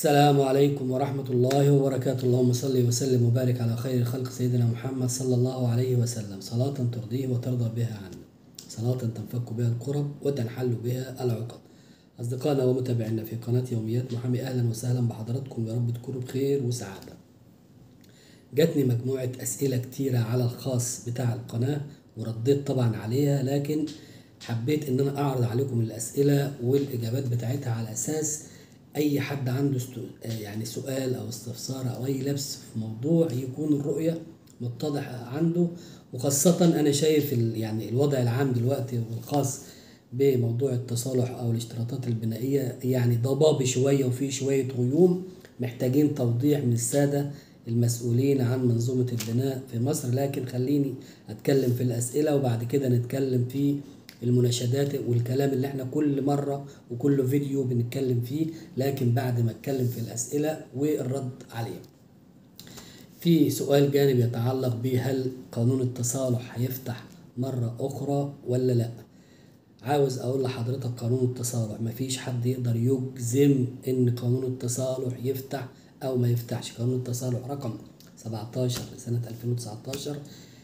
السلام عليكم ورحمة الله وبركاته اللهم صل وسلم وبارك على خير خلق سيدنا محمد صلى الله عليه وسلم صلاة ترضيه وترضى بها عنا صلاة تنفك بها الكرب وتنحل بها العقد أصدقائنا ومتابعينا في قناة يوميات محامي أهلا وسهلا بحضراتكم يا رب تكونوا بخير وسعادة جاتني مجموعة أسئلة كتيرة على الخاص بتاع القناة ورديت طبعا عليها لكن حبيت إن أنا أعرض عليكم الأسئلة والإجابات بتاعتها على أساس أي حد عنده استو... آه يعني سؤال أو استفسار أو أي لبس في موضوع يكون الرؤية متضحة عنده وخاصة أنا شايف ال... يعني الوضع العام دلوقتي والخاص بموضوع التصالح أو الاشتراطات البنائية يعني ضبابي شوية وفيه شوية غيوم محتاجين توضيح من السادة المسؤولين عن منظومة البناء في مصر لكن خليني أتكلم في الأسئلة وبعد كده نتكلم في المناشدات والكلام اللي احنا كل مرة وكل فيديو بنتكلم فيه لكن بعد ما اتكلم في الأسئلة والرد عليه في سؤال جانب يتعلق بهل قانون التصالح هيفتح مرة أخرى ولا لأ عاوز أقول لحضرتك قانون التصالح مفيش حد يقدر يجزم إن قانون التصالح يفتح أو ما يفتحش قانون التصالح رقم 17 سنة 2019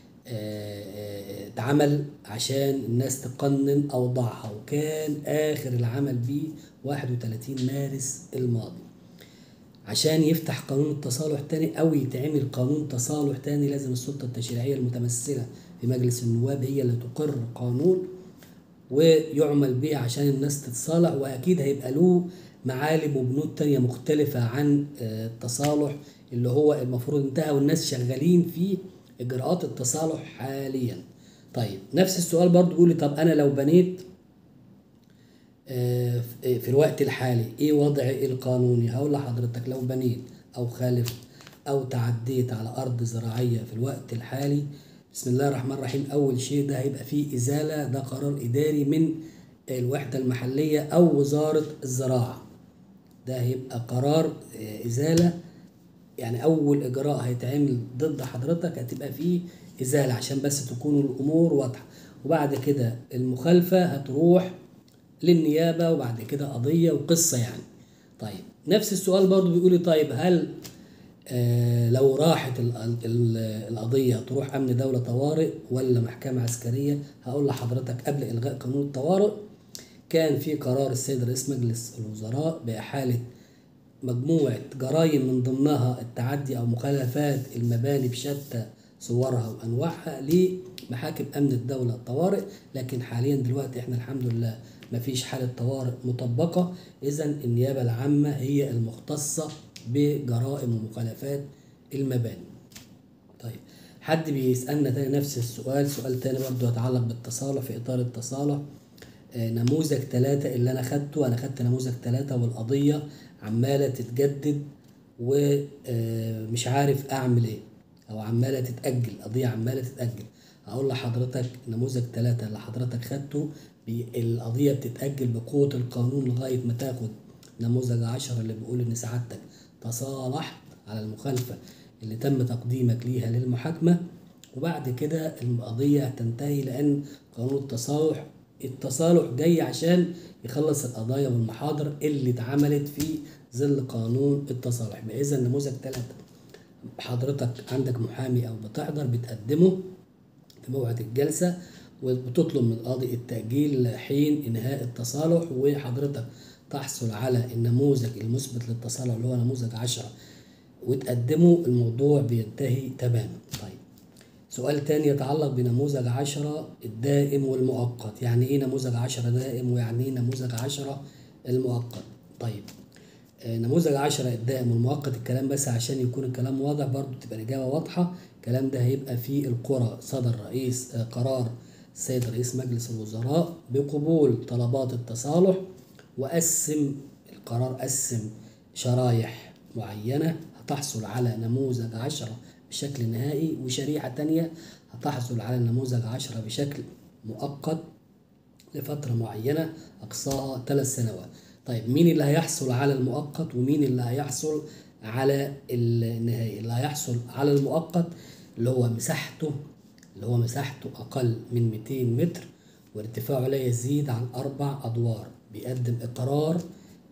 اتعمل عشان الناس تقنن أوضاعها وكان آخر العمل بيه 31 مارس الماضي عشان يفتح قانون التصالح تاني أو يتعمل قانون تصالح تاني لازم السلطة التشريعية المتمثلة في مجلس النواب هي اللي تقر قانون ويعمل به عشان الناس تتصالح وأكيد هيبقى له معالم وبنود تانية مختلفة عن التصالح اللي هو المفروض انتهى والناس شغالين فيه اجراءات التصالح حاليا طيب نفس السؤال برضو بيقول لي طب انا لو بنيت في الوقت الحالي ايه وضعي القانوني هقول لحضرتك لو بنيت او خالفت او تعديت على ارض زراعيه في الوقت الحالي بسم الله الرحمن الرحيم اول شيء ده هيبقى فيه ازاله ده قرار اداري من الوحده المحليه او وزاره الزراعه ده هيبقى قرار ازاله يعني اول اجراء هيتعمل ضد حضرتك هتبقى فيه ازاله عشان بس تكون الامور واضحه وبعد كده المخالفه هتروح للنيابه وبعد كده قضيه وقصه يعني طيب نفس السؤال برضو بيقول لي طيب هل آه لو راحت ال ال القضيه تروح امن دوله طوارئ ولا محكمه عسكريه هقول لحضرتك قبل الغاء قانون الطوارئ كان في قرار السيد رئيس مجلس الوزراء باحاله مجموعة جرائم من ضمنها التعدي أو مخالفات المباني بشتى صورها وأنواعها لمحاكم أمن الدولة الطوارئ لكن حاليا دلوقتي احنا الحمد لله مفيش حالة طوارئ مطبقة إذا النيابة العامة هي المختصة بجرائم ومخالفات المباني طيب حد بيسألنا تاني نفس السؤال سؤال تاني برضه يتعلق بالتصالح في إطار التصالح نموذج ثلاثة اللي أنا خدته أنا خدت نموذج ثلاثة والقضية عمالة تتجدد ومش عارف أعمل إيه أو عمالة تتأجل قضية عمالة تتأجل هقول لحضرتك نموذج ثلاثة اللي حضرتك خدته القضية بتتأجل بقوة القانون لغاية ما تاخد نموذج عشرة اللي بيقول إن سعادتك تصالحت على المخالفة اللي تم تقديمك ليها للمحاكمة وبعد كده القضية هتنتهي لأن قانون التصالح التصالح جاي عشان يخلص القضايا والمحاضر اللي اتعملت في ظل قانون التصالح إذا نموذج ثلاثة حضرتك عندك محامي أو بتحضر بتقدمه في موعد الجلسة وبتطلب من القاضي التأجيل حين إنهاء التصالح وحضرتك تحصل على النموذج المثبت للتصالح اللي هو نموذج عشرة وتقدمه الموضوع بينتهي تماما طيب سؤال تاني يتعلق بنموذج عشرة الدائم والمؤقت يعني ايه نموذج عشرة دائم ويعني ايه نموذج عشرة المؤقت طيب آه نموذج عشرة الدائم والمؤقت الكلام بس عشان يكون الكلام واضح برضو تبقى الإجابة واضحة الكلام ده هيبقى في القرى صدر رئيس آه قرار السيد رئيس مجلس الوزراء بقبول طلبات التصالح وقسم القرار قسم شرايح معينة هتحصل على نموذج عشرة بشكل نهائي وشريحة تانية هتحصل على نموذج عشرة بشكل مؤقت لفترة معينة أقصاها ثلاث سنوات طيب مين اللي هيحصل على المؤقت ومين اللي هيحصل على النهائي اللي هيحصل على المؤقت اللي هو مساحته اللي هو مساحته أقل من 200 متر وارتفاعه لا يزيد عن أربع أدوار بيقدم إقرار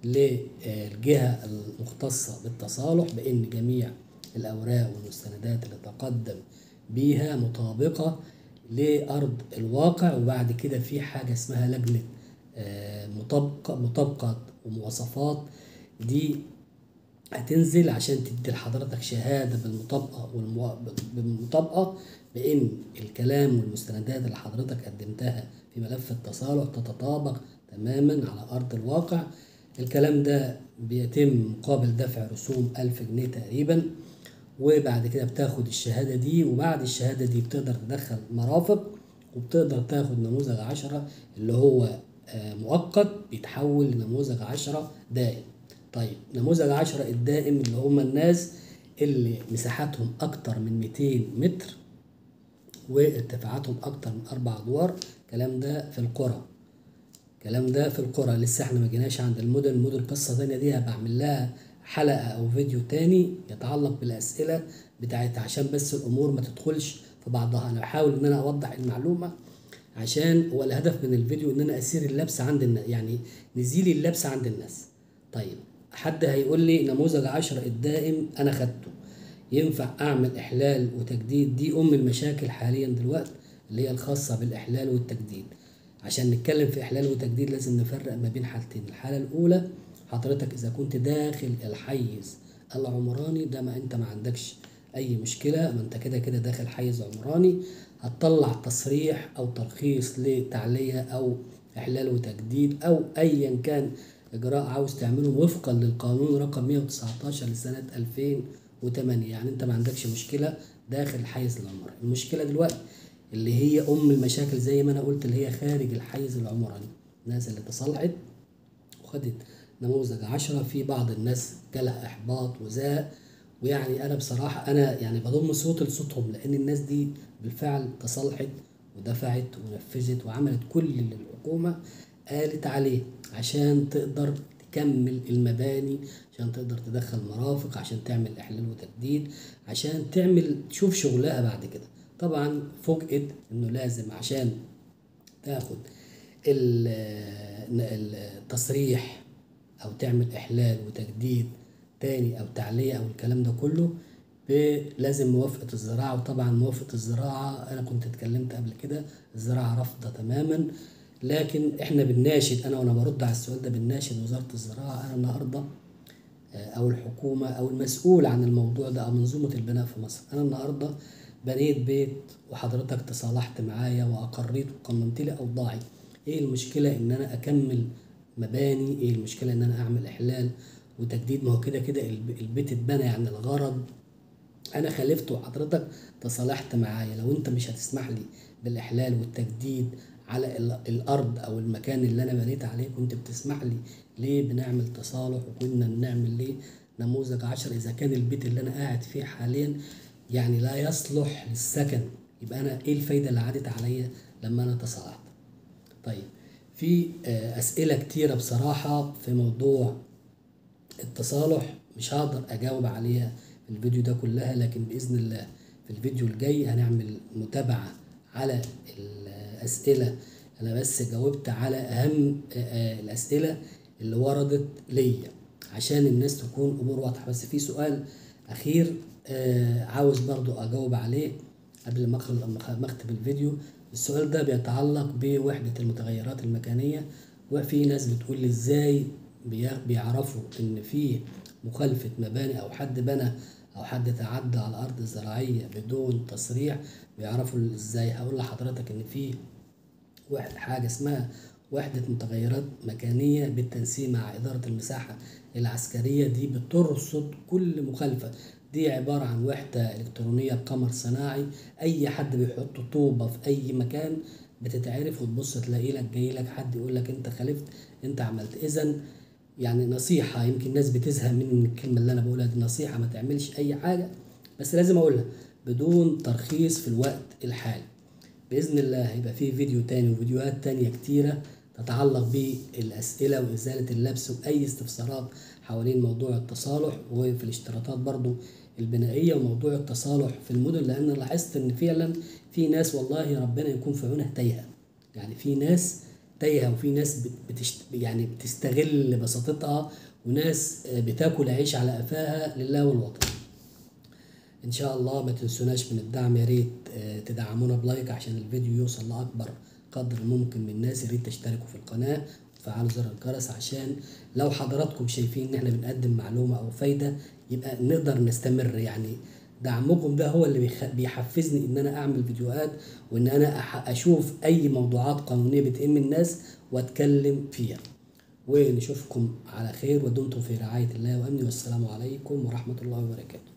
للجهة المختصة بالتصالح بأن جميع الأوراق والمستندات اللي تقدم بيها مطابقة لأرض الواقع وبعد كده في حاجة اسمها لجنة آه، مطابقة مطابقة ومواصفات دي هتنزل عشان تدي لحضرتك شهادة بالمطابقة والمو... بالمطابقة بإن الكلام والمستندات اللي حضرتك قدمتها في ملف التصالح تتطابق تماما على أرض الواقع الكلام ده بيتم مقابل دفع رسوم ألف جنيه تقريبا وبعد كده بتاخد الشهادة دي وبعد الشهادة دي بتقدر تدخل مرافق وبتقدر تاخد نموذج عشرة اللي هو آه، مؤقت بيتحول لنموذج عشرة دائم طيب نموذج عشرة الدائم اللي هم الناس اللي مساحاتهم أكتر من 200 متر وارتفاعاتهم أكتر من أربع أدوار الكلام ده في القرى الكلام ده في القرى لسه احنا ما جيناش عند المدن المدن قصة تانية دي بعمل لها حلقة أو فيديو تاني يتعلق بالأسئلة بتاعتها عشان بس الأمور ما تدخلش في بعضها أنا بحاول إن أنا أوضح المعلومة عشان هو الهدف من الفيديو إن أنا أسير اللبس عند الناس يعني نزيل اللبس عند الناس طيب حد هيقول لي نموذج عشرة الدائم أنا خدته ينفع أعمل إحلال وتجديد دي أم المشاكل حاليا دلوقتي اللي هي الخاصة بالإحلال والتجديد عشان نتكلم في إحلال وتجديد لازم نفرق ما بين حالتين الحالة الأولى حضرتك إذا كنت داخل الحيز العمراني ده ما أنت ما عندكش أي مشكلة ما أنت كده كده داخل حيز عمراني هتطلع تصريح أو ترخيص لتعلية أو إحلال وتجديد أو أيا كان إجراء عاوز تعمله وفقا للقانون رقم 119 لسنة 2008 يعني أنت ما عندكش مشكلة داخل الحيز العمراني المشكلة دلوقتي اللي هي أم المشاكل زي ما أنا قلت اللي هي خارج الحيز العمراني الناس اللي تصلحت وخدت نموذج عشرة في بعض الناس جالها إحباط وزاء ويعني أنا بصراحة أنا يعني بضم صوت لصوتهم لأن الناس دي بالفعل تصلحت ودفعت ونفذت وعملت كل اللي الحكومة قالت عليه عشان تقدر تكمل المباني عشان تقدر تدخل مرافق عشان تعمل إحلال وتجديد عشان تعمل تشوف شغلها بعد كده طبعا فوجئت إنه لازم عشان تاخد التصريح او تعمل احلال وتجديد تاني او تعلية او الكلام ده كله لازم موافقة الزراعة وطبعا موافقة الزراعة انا كنت اتكلمت قبل كده الزراعة رافضة تماما لكن احنا بنناشد انا وانا برد على السؤال ده بنناشد وزارة الزراعة انا النهاردة او الحكومة او المسؤول عن الموضوع ده او منظومة البناء في مصر انا النهاردة بنيت بيت وحضرتك تصالحت معايا واقريت وقننت لي اوضاعي ايه المشكلة ان انا اكمل مباني ايه المشكلة ان انا اعمل احلال وتجديد ما هو كده كده البيت اتبنى يعني الغرض انا خالفت وحضرتك تصالحت معايا لو انت مش هتسمح لي بالاحلال والتجديد على الارض او المكان اللي انا بنيت عليه كنت بتسمح لي ليه بنعمل تصالح وكنا بنعمل ليه نموذج عشر اذا كان البيت اللي انا قاعد فيه حاليا يعني لا يصلح للسكن يبقى انا ايه الفايده اللي عادت عليا لما انا تصالحت طيب في اسئله كتيره بصراحه في موضوع التصالح مش هقدر اجاوب عليها في الفيديو ده كلها لكن باذن الله في الفيديو الجاي هنعمل متابعه على الاسئله انا بس جاوبت على اهم الاسئله اللي وردت ليا عشان الناس تكون امور واضحه بس في سؤال اخير عاوز برضو اجاوب عليه قبل ما اختم الفيديو السؤال ده بيتعلق بوحدة المتغيرات المكانية وفي ناس بتقول لي ازاي بيعرفوا ان في مخالفة مباني او حد بنى او حد تعدى على الارض الزراعية بدون تصريح بيعرفوا ازاي هقول لحضرتك ان في واحد حاجة اسمها وحدة متغيرات مكانية بالتنسيق مع إدارة المساحة العسكرية دي بترصد كل مخالفة دي عبارة عن وحدة إلكترونية بقمر صناعي أي حد بيحط طوبة في أي مكان بتتعرف وتبص تلاقي لك جاي لك حد يقول لك أنت خالفت أنت عملت إذا يعني نصيحة يمكن الناس بتزهق من الكلمة اللي أنا بقولها دي نصيحة ما تعملش أي حاجة بس لازم أقولها بدون ترخيص في الوقت الحالي بإذن الله هيبقى فيه فيديو تاني وفيديوهات تانية كتيرة تتعلق بالأسئلة وإزالة اللبس وأي استفسارات حوالين موضوع التصالح وفي الاشتراطات برضو البنائية وموضوع التصالح في المدن لأن لاحظت إن فعلا في ناس والله ربنا يكون في عونها تايهة يعني في ناس تايهه وفي ناس بت- بتشت يعني بتستغل بساطتها وناس آه، بتاكل عيش على قفاها لله والوطن ان شاء الله ما تنسوناش من الدعم يا ريت آه، تدعمونا بلايك عشان الفيديو يوصل لاكبر قدر ممكن من الناس يا ريت تشتركوا في القناه وتفعلوا زر الجرس عشان لو حضراتكم شايفين ان احنا بنقدم معلومه او فايده يبقى نقدر نستمر يعني دعمكم ده هو اللي بيخ- بيحفزني ان انا اعمل فيديوهات وان انا أح- اشوف اي موضوعات قانونيه بتهم الناس واتكلم فيها ونشوفكم على خير ودمتم في رعايه الله وامنه والسلام عليكم ورحمه الله وبركاته